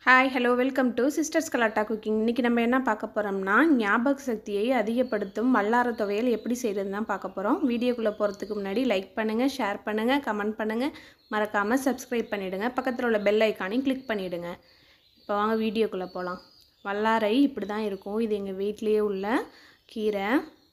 hi hello welcome to sisters Galatta cooking இன்றைக்கி நம்ம என்ன பார்க்க போகிறோம்னா ஞாபக சக்தியை அதிகப்படுத்தும் வல்லார துவையல் எப்படி செய்கிறதுன்னு தான் பார்க்க போகிறோம் வீடியோக்குள்ளே போகிறதுக்கு முன்னாடி லைக் பண்ணுங்கள் ஷேர் பண்ணுங்கள் கமெண்ட் பண்ணுங்கள் மறக்காமல் சப்ஸ்கிரைப் பண்ணிவிடுங்க பக்கத்தில் உள்ள பெல் ஐக்கானையும் கிளிக் பண்ணிவிடுங்க இப்போ வாங்க வீடியோக்குள்ளே போகலாம் வல்லாரை இப்படி தான் இருக்கும் இது எங்கள் வீட்லேயே உள்ள கீரை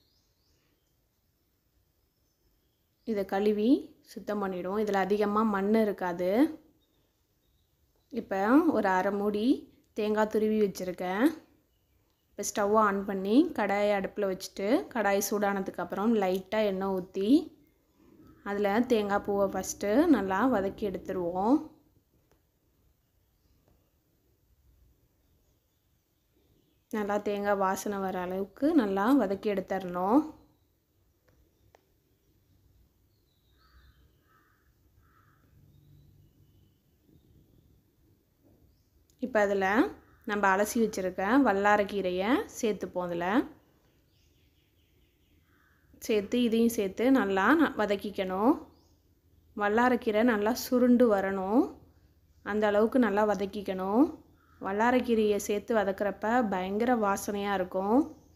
இதை கழுவி சுத்தம் பண்ணிவிடுவோம் இதில் அதிகமாக மண் இருக்காது இப்போ ஒரு அரை மூடி தேங்காய் துருவி வச்சுருக்கேன் இப்போ ஸ்டவ்வை ஆன் பண்ணி கடாயை அடுப்பில் வச்சுட்டு கடாய் சூடானதுக்கப்புறம் லைட்டாக எண்ணெய் ஊற்றி அதில் தேங்காய் பூவை ஃபஸ்ட்டு நல்லா வதக்கி எடுத்துருவோம் நல்லா தேங்காய் வாசனை வர அளவுக்கு நல்லா வதக்கி எடுத்துடணும் இப்போ அதில் நம்ம அலசி வச்சுருக்க வல்லாரக்கீரையை சேர்த்துப்போம் அதில் சேர்த்து இதையும் சேர்த்து நல்லா வதக்கிக்கணும் வல்லாரக்கீரை நல்லா சுருண்டு வரணும் அந்த அளவுக்கு நல்லா வதக்கிக்கணும் வல்லாரக்கீரையை சேர்த்து வதக்கிறப்ப பயங்கர வாசனையாக இருக்கும்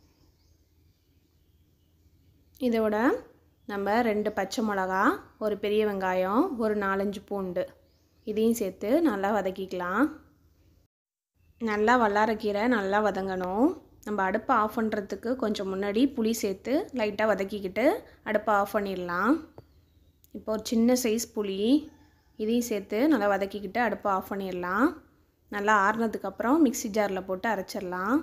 இதோட நம்ம ரெண்டு பச்சை மிளகா ஒரு பெரிய வெங்காயம் ஒரு நாலஞ்சு பூண்டு இதையும் சேர்த்து நல்லா வதக்கிக்கலாம் நல்லா வல்லாரக்கீரை நல்லா வதங்கணும் நம்ம அடுப்பை ஆஃப் பண்ணுறதுக்கு கொஞ்சம் முன்னாடி புளி சேர்த்து லைட்டாக வதக்கிக்கிட்டு அடுப்பை ஆஃப் பண்ணிடலாம் இப்போ ஒரு சின்ன சைஸ் புளி இதையும் சேர்த்து நல்லா வதக்கிக்கிட்டு அடுப்பை ஆஃப் பண்ணிடலாம் நல்லா ஆறுனதுக்கப்புறம் மிக்சி ஜாரில் போட்டு அரைச்சிடலாம்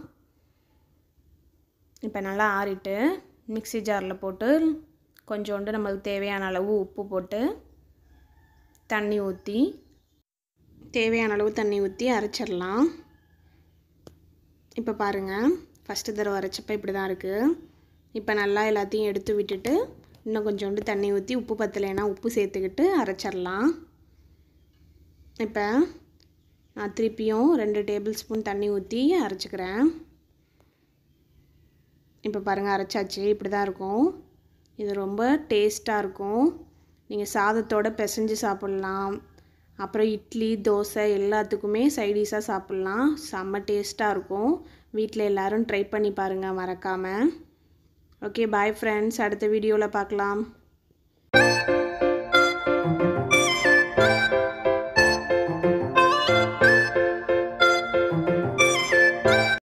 இப்போ நல்லா ஆறிட்டு மிக்சி ஜாரில் போட்டு கொஞ்சோண்டு நம்மளுக்கு தேவையான அளவு உப்பு போட்டு தண்ணி ஊற்றி தேவையான அளவு தண்ணி ஊற்றி அரைச்சிடலாம் இப்போ பாருங்கள் ஃபஸ்ட்டு தடவை அரைச்சப்போ இப்படி தான் இருக்குது இப்போ நல்லா எல்லாத்தையும் எடுத்து விட்டுட்டு இன்னும் கொஞ்சோண்டு தண்ணி ஊற்றி உப்பு பத்தலைன்னா உப்பு சேர்த்துக்கிட்டு அரைச்சிடலாம் இப்போ நான் திருப்பியும் ரெண்டு டேபிள் ஸ்பூன் தண்ணி ஊற்றி அரைச்சிக்கிறேன் இப்போ பாருங்கள் அரைச்சாச்சு இப்படி தான் இருக்கும் இது ரொம்ப டேஸ்ட்டாக இருக்கும் நீங்கள் சாதத்தோடு பிசைஞ்சு சாப்பிட்லாம் அப்புறம் இட்லி தோசை எல்லாத்துக்குமே சைடிஷாக சாப்பிட்லாம் செம்ம டேஸ்ட்டாக இருக்கும் வீட்டில் எல்லோரும் ட்ரை பண்ணி பாருங்கள் மறக்காமல் ஓகே பாய் ஃப்ரெண்ட்ஸ் அடுத்த வீடியோவில் பார்க்கலாம்